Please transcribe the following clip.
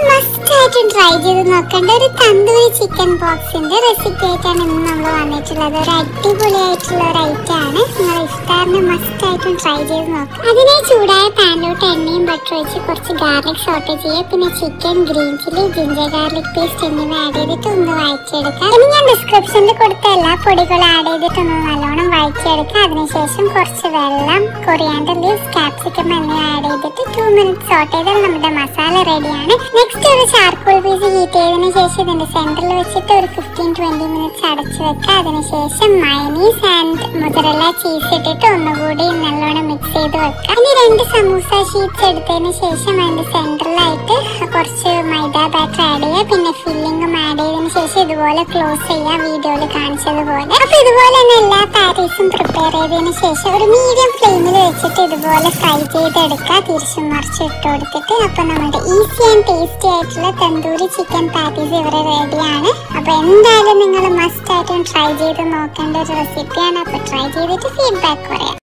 must ആയിട്ടും try ചെയ്ത് നോക്കേണ്ട ഒരു തന്തൂരി ചിക്കൻ ബോക്സിന്റെ റെസിപ്പി ആയിട്ടാണ് ഇന്ന് നമ്മൾ വന്നിട്ടുള്ളത് ഒരു അടിപൊളിയായിട്ടുള്ള ഒരു ഐറ്റം ആണ് നിങ്ങൾ ഇഫ്താറിന് മസ്റ്റ് ആയിട്ടും ട്രൈ ചെയ്ത് നോക്കുക അതിനെ ചൂടായ പാനിലോട്ട് എണ്ണയും ബട്ടർ വെച്ച് കുറച്ച് ഗാർലിക് സോട്ട് ചെയ്യുക പിന്നെ chicken green chilli ginger garlic paste എന്നിവ ആഡ് ചെയ്തിട്ട് ഒന്ന് വഴറ്റിയെടുക്കുക ഇനി ഞാൻ ഡിസ്ക്രിപ്ഷനിൽ കൊടുത്ത എല്ലാ പൊടികളും ആഡ് ചെയ്തിട്ടൊന്ന് നല്ലോണം വഴറ്റിയെടുക്കുക അതിനുശേഷം കുറച്ച് വെള്ളം കൊറിയാണ്ടർ ലീവ്സ് ക്യാപ്സിക്കം എന്നിവ ആഡ് ചെയ്തിട്ട് ടു മിനിറ്റ്സ് സോട്ട് ചെയ്താൽ നമ്മുടെ മസാല റെഡിയാണ് നെക്സ്റ്റ് ഒരു ചാർക്കോൾ പീസ് ഹീറ്റ് ചെയ്തതിനു ശേഷം ഇതിന്റെ സെന്ററിൽ വെച്ചിട്ട് ഒരു ഫിഫ്റ്റീൻ ട്വന്റി മിനിറ്റ്സ് അടച്ചു വെക്കുക അതിനുശേഷം മൈനീസ് ആൻഡ് മുതറല്ല ചീസ് ഇട്ടിട്ട് ഒന്നുകൂടി നല്ലോണം മിക്സ് ചെയ്ത് വെക്കുക ഇനി രണ്ട് സമൂസ ഷീറ്റ്സ് എടുത്തതിന് ശേഷം അതിന്റെ സെന്ററിലായിട്ട് കുറച്ച് മൈദ ബാറ്റർ ആഡ് ചെയ്യുക പിന്നെ ഫില്ലിങ്ങും ആഡ് ചെയ്തതിനു ശേഷം ഇതുപോലെ ക്ലോസ് ചെയ്യുക വീഡിയോയിൽ കാണിച്ചതുപോലെ അപ്പൊ ഇതുപോലെ തന്നെ എല്ലാ പാറ്റീസും പ്രിപ്പയർ ചെയ്തതിനു ശേഷം ഒരു മീഡിയം ഫ്ലെയിമിൽ വെച്ചിട്ട് ഇതുപോലെ ഫ്രൈ ചെയ്തെടുക്കുക തിരിച്ചും മറിച്ച് ഇട്ട് കൊടുത്തിട്ട് അപ്പൊ നമ്മുടെ ഈസി ആൻഡ് ടേസ്റ്റി ആയിട്ടുള്ള തന്തൂരി ചിക്കൻ പാറ്റീസ് ഇവിടെ റെഡിയാണ് അപ്പൊ എന്തായാലും നിങ്ങൾ മസ്റ്റ് ആയിട്ടും ട്രൈ ചെയ്ത് നോക്കേണ്ട ഒരു റെസിപ്പിയാണ് അപ്പൊ ട്രൈ ചെയ്തിട്ട് ഫീഡ്ബാക്ക് പറയാം